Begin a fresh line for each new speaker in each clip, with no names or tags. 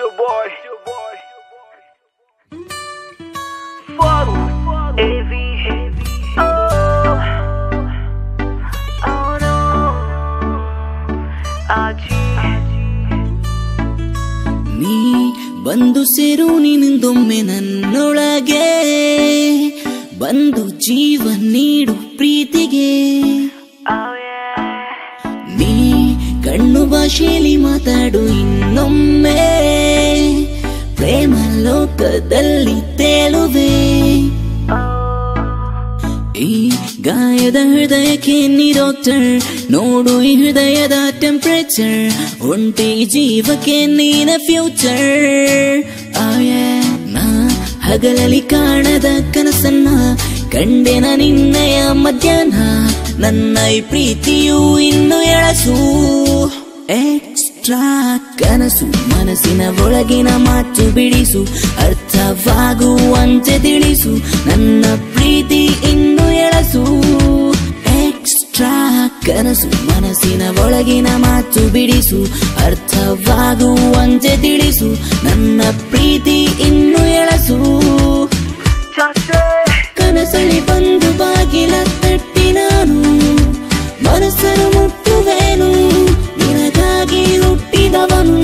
your boy. Fuck. AV. Oh. Oh no. Aji.
ನೀ ಬಂದು ಸೇರು ನಿನ್ನಿಂದೊಮ್ಮೆ ನನ್ನೊಳಗೆ ಬಂದು ಜೀವ ನೀಡು ಪ್ರೀತಿಗೆ
Oh yeah.
ನೀ ಕಣ್ಣು ಭಾಷೆಯಲ್ಲಿ ಮಾತಾಡು ಇನ್ನೊಮ್ಮೆ ಪ್ರೇಮ ಲೋಕದಲ್ಲಿ ತೇಲುವೆ ಈ ಗಾಯದ ಹೃದಯಕ್ಕೆ ನೀ ಡಾಕ್ಟರ್ ನೋಡು ಈ ಹೃದಯದ ಟೆಂಪರೇಚರ್ ಒಂಟಿ ಜೀವಕ್ಕೆ ನೀನ ಫ್ಯೂಚರ್ ನಾ ಹಗಲಲ್ಲಿ ಕಾಣದ ಕನಸನ್ನ ಕಂಡೆನ ನಿನ್ನಯ ಮಧ್ಯಾಹ್ನ ನನ್ನ ಈ ಪ್ರೀತಿಯು ಇನ್ನು ಎಳಸು ಎಕ್ಸ್ಟ್ರಾ ಕನಸು ಮನಸ್ಸಿನ ಒಳಗಿನ ಮಾತು ಬಿಡಿಸು ಅರ್ಥವಾಗುವಂತೆ ತಿಳಿಸು ನನ್ನ ಪ್ರೀತಿ ಇನ್ನು ಎಳಸು ಎಕ್ಸ್ಟ್ರಾ ಕನಸು ಮನಸ್ಸಿನ ಒಳಗಿನ ಮಾತು ಬಿಡಿಸು ಅರ್ಥವಾಗುವಂತೆ ತಿಳಿಸು ನನ್ನ ಪ್ರೀತಿ ಇನ್ನು ಎಳಸು ಕನಸಲಿ ಬಂದು ಬಾಗಿಲ ತಟ್ಟಿ ನಾನು ಮನಸ್ಸನ್ನು ಮುಟ್ಟುವೆನು ನಿನಗಾಗಿ ಹುಟ್ಟಿದವನು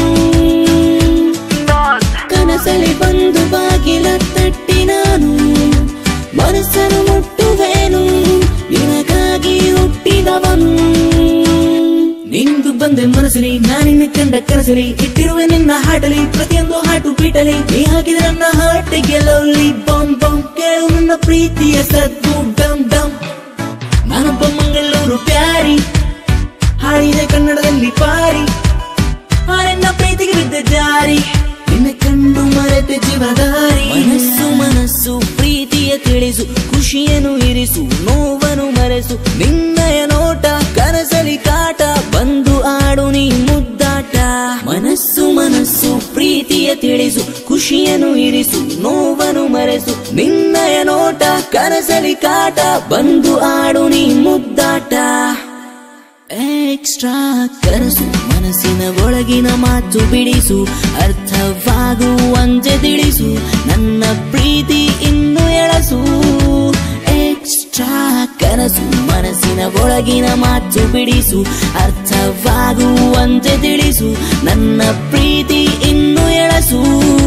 ಕನಸಲಿ ಬಂದು ಬಾಗಿಲ ತಟ್ಟಿ ನಾನು ಮನಸ್ಸನ್ನು ಮುಟ್ಟುವೆನು ನಿನಗಾಗಿ ಹುಟ್ಟಿದವನು ನಿಂದು ಬಂದೆ ಮನಸ್ಸಲಿ ನಾನಿನ್ನ ಕಂಡ ಕನಸಲಿ ಇಟ್ಟಿರುವೆ ನಿನ್ನ ಹಾಟಲಿ ಪ್ರತಿಯೊಂದು ಹಾಟು ಬೀಟಲಿ ನೀ ಹಾಕಿದ ನನ್ನ ಹಾಟಿಗೆ ಲವ್ಲಿ ಬಾಂಬ್ ಬಾಂಬ್ ಕೇಳು ನನ್ನ ಪ್ರೀತಿಯ ಸದ್ದು ಡಮ್ ಡಮ್ ನಾನೊಬ್ಬ ಮಂಗಳೂರು ಪ್ಯಾರಿ ಹಾಡಿದೆ ಕನ್ನಡದಲ್ಲಿ ಪಾರಿ ಆ ನನ್ನ ಪ್ರೀತಿಗೆ ಬಿದ್ದ ಜಾರಿ ನಿನ್ನ ಕಂಡು ಮರೆತ ಜೀವದಾರಿ ಮನಸ್ಸು ಮನಸ್ಸು ಪ್ರೀತಿಯ ತಿಳಿಸು ಖುಷಿಯನ್ನು ಇರಿಸು ನೋವನ್ನು ಮರೆಸು ನಿನ್ನಯ ನೋಟ ಕನಸಲಿ ಕಾಟ ಬಂದು ಆಡು ನೀ ಮುದ್ದಾಟ ಮನಸ್ಸು ಮನಸ್ಸು ಪ್ರೀತಿಯ ತಿಳಿಸು ಖುಷಿಯನ್ನು ಇರಿಸು ನೋವನ್ನು ಮರೆಸು ನಿನ್ನಯ ನೋಟ ಕನಸಲಿ ಕಾಟ ಬಂದು ಆಡು ನೀ ಮುದ್ದಾಟ ಎಕ್ಸ್ಟ್ರಾ ಕನಸು ಮನಸ್ಸಿನ ಒಳಗಿನ ಮಾತು ಬಿಡಿಸು ಅರ್ಥವಾಗುವಂತೆ ತಿಳಿಸು ನನ್ನ ಪ್ರೀತಿ ಇನ್ನು ಎಳಸು ಎಕ್ಸ್ಟ್ರಾ ಕನಸು ಮನಸ್ಸಿನ ಒಳಗಿನ ಮಾತು ಬಿಡಿಸು ಅರ್ಥವಾಗುವಂತೆ ತಿಳಿಸು ನನ್ನ ಪ್ರೀತಿ ಇನ್ನು ಎಳಸು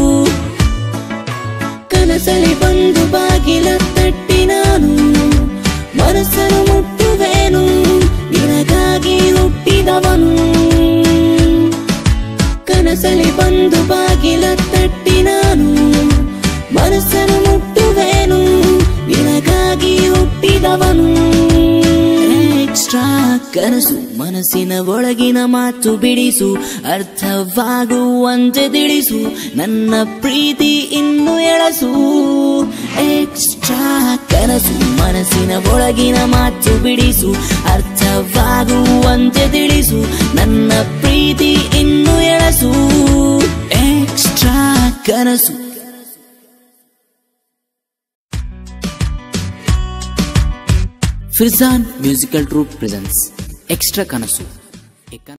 ಕನಸಲಿ ಬಂದು ಬಾಗಿಲ ತಟ್ಟಿ ನಾನು ಮನಸ್ಸನ್ನು ಮುಟ್ಟುವೆನು ನಿನಗಾಗಿ ಹುಟ್ಟಿದವನು ಕನಸಲಿ ಬಂದು ಬಾಗಿಲ ತಟ್ಟಿ ನಾನು ಮನಸ್ಸನ್ನು ಮುಟ್ಟುವೆನು ನಿನಗಾಗಿ ಹುಟ್ಟಿದವನು ಎಕ್ಸ್ಟ್ರಾ ಕನಸು ಮನಸ್ಸಿನ ಒಳಗಿನ ಮಾತು ಬಿಡಿಸು ಅರ್ಥವಾಗುವಂತೆ ತಿಳಿಸು ನನ್ನ ಪ್ರೀತಿ ಇನ್ನು ಎಳಸು ಎಕ್ಸ್ಟ್ರಾ ಕನಸು ಮನಸ್ಸಿನ ಒಳಗಿನ ಮಾತು ಬಿಡಿಸು ಅರ್ಥವಾಗುವಂತೆ ತಿಳಿಸು ನನ್ನ ಪ್ರೀತಿ ಇನ್ನು ಎಳಸು ಎಕ್ಸ್ಟ್ರಾ ಕನಸು ಫಿರ್ಜಾನ್ ಮ್ಯೂಸಿಕಲ್ ಟ್ರೂಪ್ ಪ್ರೆಸೆನ್ಸ್ ಎಕ್ಸ್ಟ್ರಾ ಕನಸು